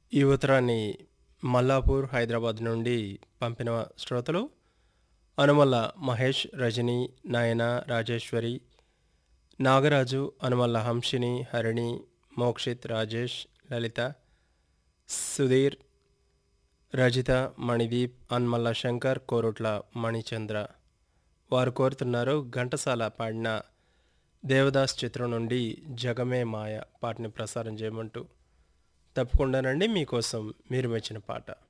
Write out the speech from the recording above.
ఈ ఉత్తరాన్ని మల్లాపూర్ హైదరాబాద్ నుండి పంపిన శ్రోతలు అనుమల్ల మహేష్ రజని నయన రాజేశ్వరి నాగరాజు అనుమల్ల హంసిని హరిణి మోక్షిత్ రాజేష్ లలిత సుధీర్ రజిత మణిదీప్ అన్మల్ల శంకర్ కోరుట్ల మణిచంద్ర వారు కోరుతున్నారు ఘంటసాల పాడిన దేవదాస్ చిత్రం నుండి జగమే మాయ పాటని ప్రసారం చేయమంటూ తప్పకుండానండి మీకోసం మీరు మెచ్చిన పాట